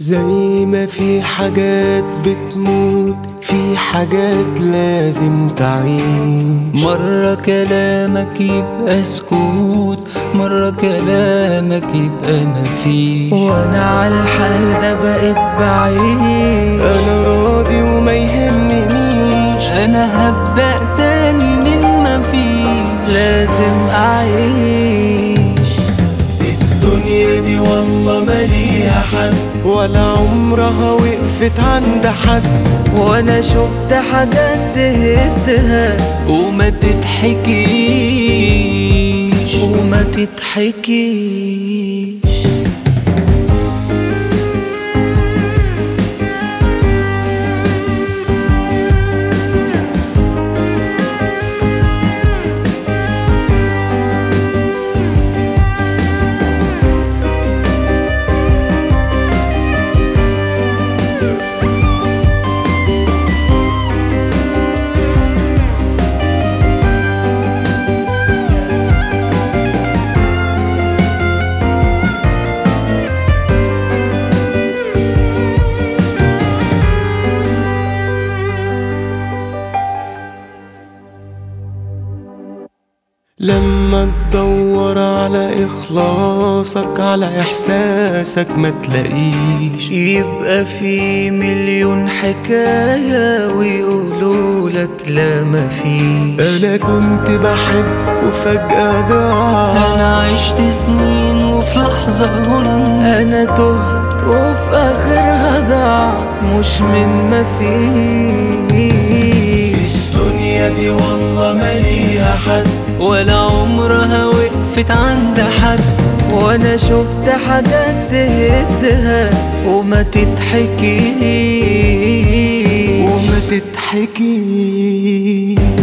زي ما في حاجات بتموت في حاجات لازم تعيش مرة كلامك يبقى سكوت مرة كلامك يبقى مفيش وانا على الحال ده بقيت بعيش انا راضي وما يهمنيش أنا هبدأ تاني من مفيش لازم اعيش الدنيا دي والله ماليها حد ولا عمرها وقفت عند حد وانا شفت حاجات تهدها وما تضحكيش وما تضحكيش لما تدور على إخلاصك على إحساسك ما تلاقيش يبقى في مليون حكاية ويقولوا لك لا مفيش أنا كنت بحب وفجأة ضاع أنا عشت سنين وفي لحظة هن انا تهت وفي اخرها ضاع مش من مفيش الدنيا دي والله ماليها حد ولا عمرها وقفت عند حد وانا شفت حاجات تهدها وما تضحكيش وما تضحكيش